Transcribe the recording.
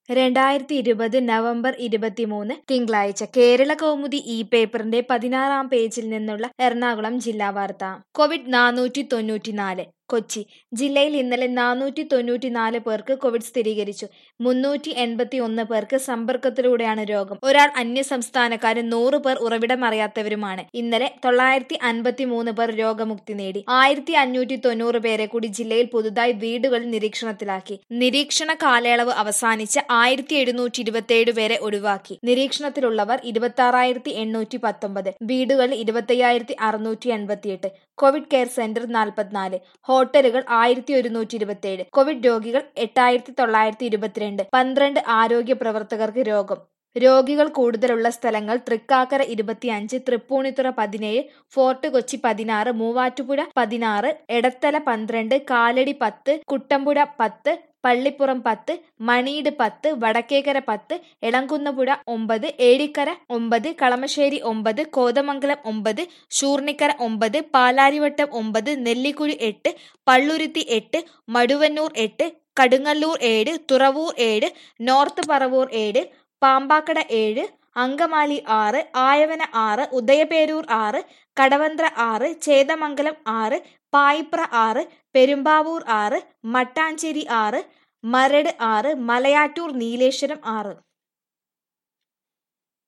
രണ്ടായിരത്തി ഇരുപത് നവംബർ ഇരുപത്തിമൂന്ന് തിങ്കളാഴ്ച കേരള കൗമുദി ഇ പേപ്പറിന്റെ പതിനാറാം പേജിൽ നിന്നുള്ള എറണാകുളം ജില്ലാ വാർത്ത കോവിഡ് നാനൂറ്റി തൊണ്ണൂറ്റിനാല് കൊച്ചി ജില്ലയിൽ ഇന്നലെ നാനൂറ്റി തൊണ്ണൂറ്റിനാല് പേർക്ക് കോവിഡ് സ്ഥിരീകരിച്ചു മുന്നൂറ്റി എൺപത്തി ഒന്ന് പേർക്ക് സമ്പർക്കത്തിലൂടെയാണ് രോഗം ഒരാൾ അന്യ സംസ്ഥാനക്കാരും നൂറ് പേർ ഉറവിടമറിയാത്തവരുമാണ് ഇന്നലെ തൊള്ളായിരത്തി അൻപത്തി മൂന്ന് പേർ രോഗമുക്തി നേടി ആയിരത്തി അഞ്ഞൂറ്റി തൊണ്ണൂറ് പേരെ കൂടി ജില്ലയിൽ പുതുതായി വീടുകളിൽ നിരീക്ഷണത്തിലാക്കി നിരീക്ഷണ കാലയളവ് അവസാനിച്ച് ആയിരത്തി എഴുന്നൂറ്റി ഇരുപത്തിയേഴ് പേരെ ഒഴിവാക്കി നിരീക്ഷണത്തിലുള്ളവർ ഇരുപത്തി ആറായിരത്തി എണ്ണൂറ്റി പത്തൊമ്പത് വീടുകളിൽ ഇരുപത്തയ്യായിരത്തി അറുന്നൂറ്റി എൺപത്തിയെട്ട് കോവിഡ് കെയർ സെന്റർ നാൽപ്പത്തിനാല് ഹോട്ടലുകൾ ആയിരത്തി ഒരുന്നൂറ്റി ഇരുപത്തിയേഴ് കോവിഡ് രോഗികൾ എട്ടായിരത്തി തൊള്ളായിരത്തി ഇരുപത്തിരണ്ട് പന്ത്രണ്ട് ആരോഗ്യ പ്രവർത്തകർക്ക് രോഗം രോഗികൾ കൂടുതലുള്ള സ്ഥലങ്ങൾ തൃക്കാക്കര ഇരുപത്തിയഞ്ച് തൃപ്പൂണിത്തുറ പതിനേഴ് ഫോർട്ട് കൊച്ചി പതിനാറ് മൂവാറ്റുപുഴ പതിനാറ് എടത്തല പന്ത്രണ്ട് കാലടി പത്ത് കുട്ടമ്പുഴ പത്ത് പള്ളിപ്പുറം പത്ത് മണീട് പത്ത് വടക്കേക്കര പത്ത് എളങ്കുന്നപുഴ ഒമ്പത് ഏഴിക്കര ഒമ്പത് കളമശ്ശേരി ഒമ്പത് കോതമംഗലം ഒമ്പത് ശൂർണിക്കര ഒമ്പത് പാലാരിവട്ടം ഒമ്പത് നെല്ലിക്കുഴി എട്ട് പള്ളുരുത്തി എട്ട് മടുവന്നൂർ എട്ട് കടുങ്ങല്ലൂർ ഏഴ് തുറവൂർ ഏഴ് നോർത്ത് പറവൂർ ഏഴ് പാമ്പാക്കട ഏഴ് അങ്കമാലി ആറ് ആയവന ആറ് ഉദയപേരൂർ ആറ് കടവന്ത്ര ആറ് ചേതമംഗലം ആറ് പായിപ്ര ആറ് പെരുമ്പാവൂർ ആറ് മട്ടാഞ്ചേരി ആറ് മരട് ആറ് മലയാറ്റൂർ നീലേശ്വരം ആറ്